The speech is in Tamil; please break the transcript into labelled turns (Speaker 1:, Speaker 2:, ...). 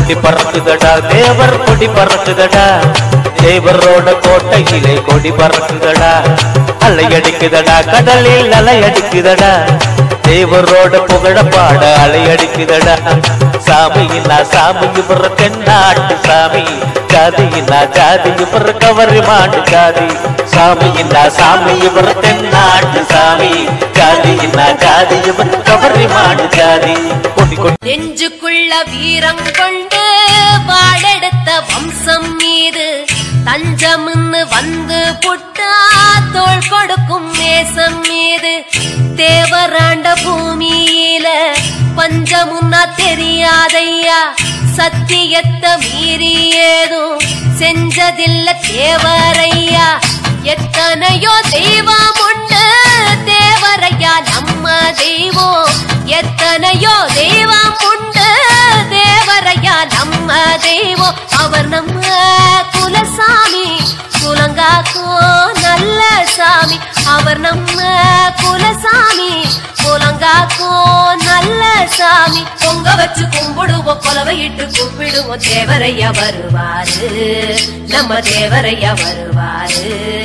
Speaker 1: கொடி பறக்குதடா தேவர் கொடி பறக்குதடா தேவரோட கோட்டையிலே கொடி பறக்குதடா அலை அடிக்குதடா கடலில் அலை அடிக்குதடா தேவரோட புகழ பாட அலை அடிக்குதடா சாமியினா சாமி இவர தென்னாட்டு சாமி ஜாதியினா ஜாதி இவர கவரி மாட்டு ஜாதி சாமியினா சாமி இவர தென்னாட்டு சாமி ஜாதியினா ஜாதி இவர கவரி மாட்டு ஜாதி கொடி கொடி
Speaker 2: நெஞ்சுக்குள்ள வீரம் கொண்டு வாழெடுத்த வம்சம் மீது தஞ்சம்னு வந்து புட்டா தோள் கொடுக்கும் நேசம் மீது தேவராண்ட பூமியில பஞ்சமுன்னா தெரியாதையா சத்தியத்தை மீறி ஏதும் செஞ்சதில்ல தேவரையா எத்தனையோ தெய்வம் உண்டு தேவரையா நம்ம தெய்வம் எத்தனையோ தெய்வம் உண்டு தேவரையா நம்ம தெய்வம் அவர் நம்ம குலசாமி குலங்காக்கோ நல்ல சாமி அவர் நம்ம குலசாமி குலங்காக்கோ நல்ல சாமி பொங்க வச்சு கும்பிடுவோம் கொலவையிட்டு கும்பிடுவோம் தேவரையா வருவாரு நம்ம தேவரையா வருவாரு